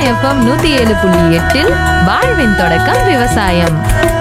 FM நூத்தி ஏழு புள்ளி எட்டில் வாழ்வின் தொடக்கம் விவசாயம்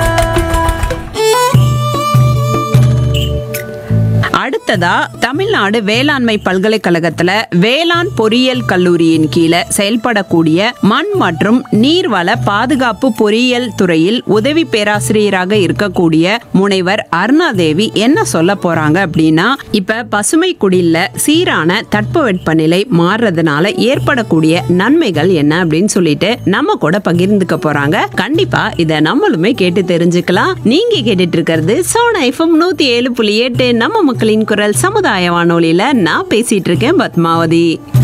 அடுத்ததா தமிழ்நாடு வேளாண்மை பல்கலைக்கழகத்துல வேளாண் பொறியியல் கல்லூரியின் கீழே செயல்படக்கூடிய மண் மற்றும் நீர்வள பாதுகாப்பு பொறியியல் துறையில் உதவி பேராசிரியராக இருக்கக்கூடிய முனைவர் அருணாதேவி என்ன சொல்ல போறாங்க அப்படின்னா இப்ப பசுமை குடில்ல சீரான தட்பவெப்பநிலை மாறுறதுனால ஏற்படக்கூடிய நன்மைகள் என்ன அப்படின்னு சொல்லிட்டு நம்ம கூட பகிர்ந்துக்க போறாங்க கண்டிப்பா இத நம்மளுமே கேட்டு தெரிஞ்சுக்கலாம் நீங்க கேட்டுட்டு இருக்கிறது சோனா எஃப்எம் நூத்தி ஏழு புள்ளி எட்டு நம்ம மக்களின் குரல் சமுதாய வானொலியில நான் பேசிட்டு இருக்கேன் பத்மாவதி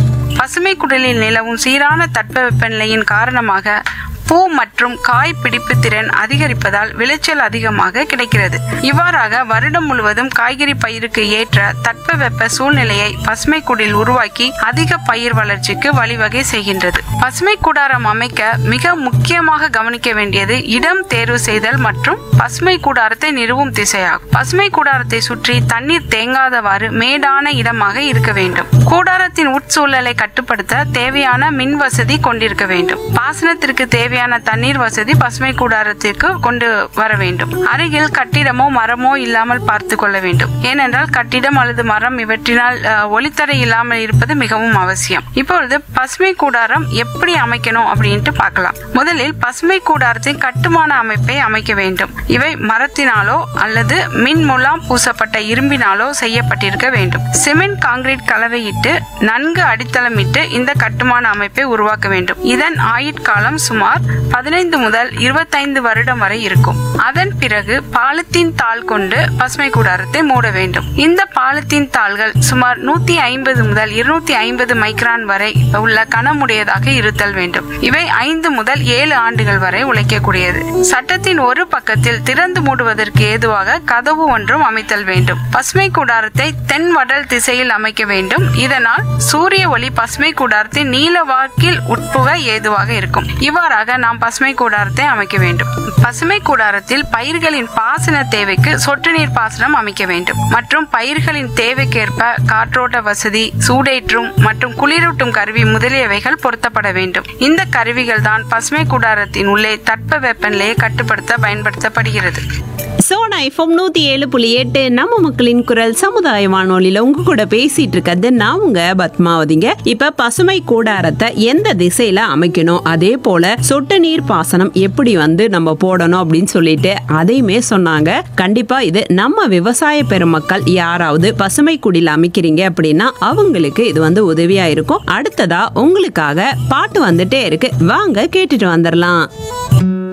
பசுமை குடலில் நிலவும் சீரான தட்பவெப்பநிலையின் காரணமாக பூ மற்றும் காய் பிடிப்பு திறன் அதிகரிப்பதால் விளைச்சல் அதிகமாக கிடைக்கிறது இவ்வாறாக வருடம் முழுவதும் காய்கறி பயிருக்கு ஏற்ற தட்பவெப்ப சூழ்நிலையை பசுமை குடில் உருவாக்கி அதிக பயிர் வளர்ச்சிக்கு வழிவகை செய்கின்றது பசுமை கூடாரம் அமைக்க மிக முக்கியமாக கவனிக்க வேண்டியது இடம் தேர்வு செய்தல் மற்றும் பசுமை கூடாரத்தை நிறுவும் திசையாகும் பசுமை கூடாரத்தை சுற்றி தண்ணீர் தேங்காதவாறு மேடான இடமாக இருக்க வேண்டும் கூடாரத்தின் உட்சூழலை கட்டுப்படுத்த தேவையான மின் வசதி கொண்டிருக்க வேண்டும் பாசனத்திற்கு தேவையான தண்ணீர் வசதி பசுமை கூடாரத்திற்கு கொண்டு வர வேண்டும் அருகில் கட்டிடமோ மரமோ இல்லாமல் பார்த்து கொள்ள வேண்டும் ஏனென்றால் கட்டிடம் அல்லது மரம் இவற்றினால் அஹ், ஒளித்தடை இல்லாமல் இருப்பது மிகவும் அவசியம் இப்பொழுது பசுமை கூடாரம் எப்படி அமைக்கணும் அப்படின்ட்டு பார்க்கலாம் முதலில் பசுமை கூடாரத்தின் கட்டுமான அமைப்பை அமைக்க வேண்டும் இவை மரத்தினாலோ அல்லது மின் முலாம் பூசப்பட்ட இரும்பினாலோ செய்யப்பட்டிருக்க வேண்டும் சிமெண்ட் காங்கிரீட் கலவையிட்டு நன்கு அடித்தளமிட்டு இந்த கட்டுமான அமைப்பை உருவாக்க வேண்டும் இதன் ஆயுட்காலம் சுமார் பதினைந்து முதல் இருபத்தைந்து வருடம் வரை இருக்கும் அதன் பிறகு பாலித்தீன் தாள் கொண்டு பசுமை கூடாரத்தை மூட வேண்டும் இந்த பாலித்தீன் தாள்கள் சுமார் நூத்தி ஐம்பது முதல் இருநூத்தி ஐம்பது மைக்ரான் வரை உள்ள கனமுடையதாக இருத்தல் வேண்டும் இவை ஐந்து முதல் ஏழு ஆண்டுகள் வரை உழைக்கக்கூடியது சட்டத்தின் ஒரு பக்கத்தில் திறந்து மூடுவதற்கு ஏதுவாக கதவு ஒன்றும் அமைத்தல் வேண்டும் பசுமை கூடாரத்தை தென் வடல் திசையில் அமைக்க வேண்டும் இதனால் சூரிய ஒளி பசுமை கூடாரத்தின் நீல வாக்கில் உட்புக ஏதுவாக இருக்கும் இவ்வாறாக நாம் பசுமை கூடாரத்தை அமைக்க வேண்டும் பசுமை கூடாரத்தில் பயிர்களின் பாசன தேவைக்கு சொட்டு நீர் பாசனம் அமைக்க வேண்டும் மற்றும் பயிர்களின் தேவைக்கேற்ப காற்றோட்ட வசதி சூடேற்றும் மற்றும் குளிரூட்டும் கருவி முதலியவைகள் பொருத்தப்பட வேண்டும் இந்த கருவிகள் தான் பசுமை கூடாரத்தின் உள்ளே தட்ப வெப்பநிலையை கட்டுப்படுத்த பயன்படுத்தப்படுகிறது சோனா எஃப்எம் நூத்தி ஏழு புள்ளி எட்டு நம்ம மக்களின் குரல் சமுதாய வானொலியில உங்க கூட பேசிட்டு இருக்கிறது நான் உங்க பத்மாவதிங்க இப்ப பசுமை கூடாரத்தை எந்த திசையில அமைக்கணும் அதே போல சொட்டு நீர் பாசனம் எப்படி வந்து நம்ம போடணும் அப்படின்னு சொல்லிட்டு அதையுமே சொன்னாங்க கண்டிப்பா இது நம்ம விவசாய பெருமக்கள் யாராவது பசுமை குடில் அமைக்கிறீங்க அப்படின்னா அவங்களுக்கு இது வந்து உதவியா இருக்கும் அடுத்ததா உங்களுக்காக பாட்டு வந்துட்டே இருக்கு வாங்க கேட்டுட்டு வந்துடலாம்